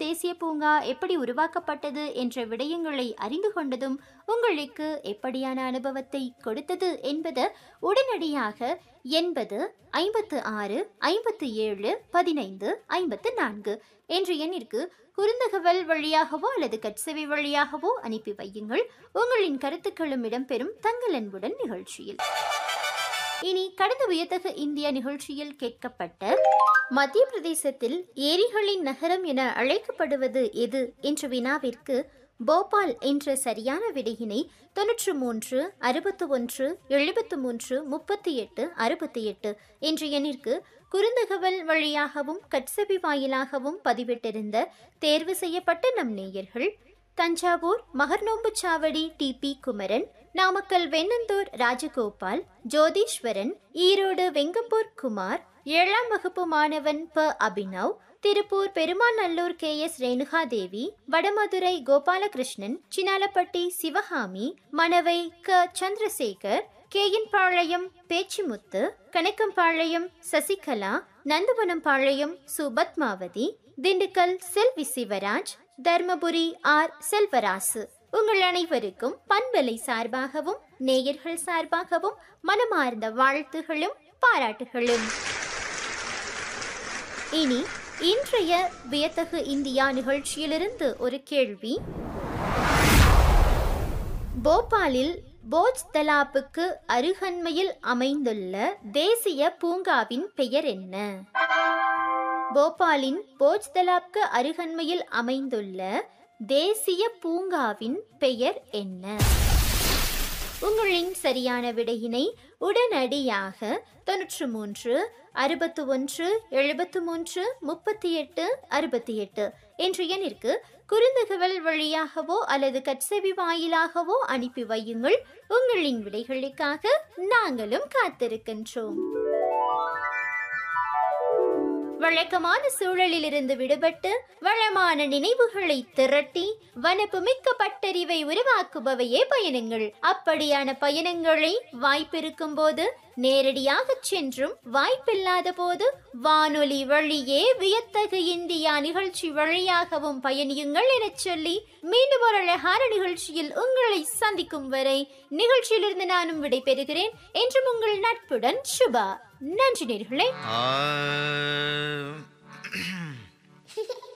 தேசிய பூங்கா எப்படி உருவாக்கப்பட்டது என்ற விடயங்களை அறிந்து கொண்டதும் உங்களுக்கு எப்படியான அனுபவத்தை கொடுத்தது என்பது உடனடியாக எண்பது ஐம்பத்து ஆறு ஐம்பத்து ஏழு பதினைந்து ஐம்பத்து நான்கு என்ற எண்ணிற்கு குறுந்தகவல் வழியாகவோ அல்லது கட்செவி வழியாகவோ அனுப்பி வையுங்கள் உங்களின் கருத்துக்களும் இடம்பெறும் தங்கள் அன்புடன் நிகழ்ச்சியில் இனி கடந்த வியத்தகு இந்தியா நிகழ்ச்சியில் கேட்கப்பட்ட மத்திய பிரதேசத்தில் ஏரிகளின் நகரம் என அழைக்கப்படுவது எது என்ற வினாவிற்கு போபால் என்ற சரியான விடையினை தொன்னூற்று மூன்று அறுபத்து ஒன்று எழுபத்து மூன்று முப்பத்தி எட்டு அறுபத்தி எட்டு என்ற எண்ணிற்கு குறுந்தகவல் வழியாகவும் கட்செவி வாயிலாகவும் பதிவிட்டிருந்த தேர்வு செய்யப்பட்ட நம் நேயர்கள் தஞ்சாவூர் மகர்நோம்பு சாவடி டி பி குமரன் நாமக்கல் வெண்ணந்தூர் ராஜகோபால் ஜோதீஸ்வரன் ஈரோடு வெங்கம்பூர் குமார் ஏழாம் வகுப்பு மாணவன் ப அபினவ் திருப்பூர் பெருமாநல்லூர் கே எஸ் ரேணுகாதேவி வடமதுரை கோபாலகிருஷ்ணன் சினாலப்பட்டி சிவகாமி மணவை க சந்திரசேகர் கேயின்பாளையம் பேச்சிமுத்து கணக்கம்பாளையம் சசிகலா நந்தவனம்பாளையம் சுபத்மாவதி திண்டுக்கல் செல்வி சிவராஜ் தர்மபுரி ஆர் செல்வராசு உங்கள் அனைவருக்கும் பண்பலை சார்பாகவும் நேயர்கள் சார்பாகவும் மனமார்ந்த வாழ்த்துகளும் பாராட்டுகளும் இனி இன்றைய வியத்தகு இந்தியா நிகழ்ச்சியிலிருந்து ஒரு கேள்வி போபாலில் போஜ் தலாப்புக்கு அருகன்மையில் அமைந்துள்ள தேசிய பூங்காவின் பெயர் என்ன போபாலின் போஜ் தலாப்க்கு அருகன்மையில் அமைந்துள்ள தேசிய பூங்காவின் பெயர் என்ன உங்களின் சரியான விடையினை உடனடியாக தொன்னூற்று மூன்று அறுபத்து ஒன்று எழுபத்து மூன்று முப்பத்தி எட்டு அறுபத்தி எட்டு என்ற எண்ணிற்கு குறுந்தகவல் வழியாகவோ அல்லது கட்செவி வாயிலாகவோ அனுப்பி வையுங்கள் உங்களின் விடைகளுக்காக நாங்களும் காத்திருக்கின்றோம் வழக்கமான சூழலிலிருந்து விடுபட்டு வளமான நினைவுகளை திரட்டி வனப்புமிக்க பட்டறிவை உருவாக்குபவையே பயணங்கள் அப்படியான பயணங்களை வாய்ப்பிருக்கும் போது நேரடியாக சென்றும் வாய்ப்பில்லாத போது வானொலி வழியே வியத்தகு இந்தியா நிகழ்ச்சி வழியாகவும் பயணியுங்கள் எனச் சொல்லி மீண்டும் ஒரு அழகான நிகழ்ச்சியில் உங்களை சந்திக்கும் வரை நிகழ்ச்சியிலிருந்து நானும் விடைபெறுகிறேன் என்றும் உங்கள் நட்புடன் சுபா நன்றி நேர்களே ஆ